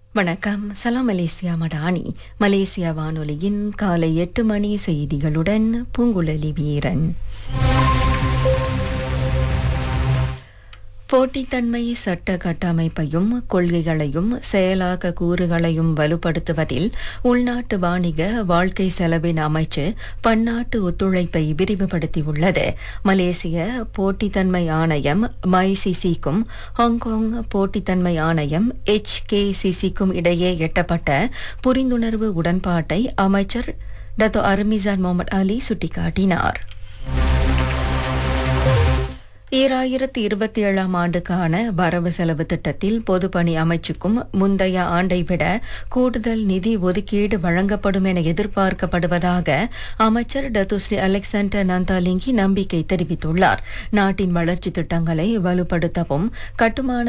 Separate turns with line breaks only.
வணக்கம் சலாம் Malaysia Madani Malaysia வானொலியின் காலை எட்டு மணி செய்திகளுடன் பூங்குழலி வீரன் போட்டித்தன்மை சட்ட கட்டமைப்பையும் கொள்கைகளையும் செயலாக்க கூறுகளையும் வலுப்படுத்துவதில் உள்நாட்டு வாணிக வாழ்க்கை செலவின் அமைச்சு பன்னாட்டு ஒத்துழைப்பை விரிவுபடுத்தியுள்ளது மலேசிய போட்டித்தன்மை ஆணையம் மைசிசிக்கும் ஹாங்காங் போட்டித்தன்மை ஆணையம் HKCC-க்கும் இடையே எட்டப்பட்ட புரிந்துணர்வு உடன்பாட்டை அமைச்சர் டத்தோ அர்மிசான் முகமது அலி சுட்டிக்காட்டினார் ஈராயிரத்தி இருபத்தி ஏழாம் ஆண்டுக்கான வரவு செலவு திட்டத்தில் பொதுப்பணி அமைச்சுக்கும் முந்தைய ஆண்டை விட கூடுதல் நிதி ஒதுக்கீடு வழங்கப்படும் என எதிர்பார்க்கப்படுவதாக அமைச்சர் டத்துஸ்ரீ அலெக்சாண்டர் நந்தாலிங்கி நம்பிக்கை தெரிவித்துள்ளார் நாட்டின் வளர்ச்சி திட்டங்களை வலுப்படுத்தவும் கட்டுமான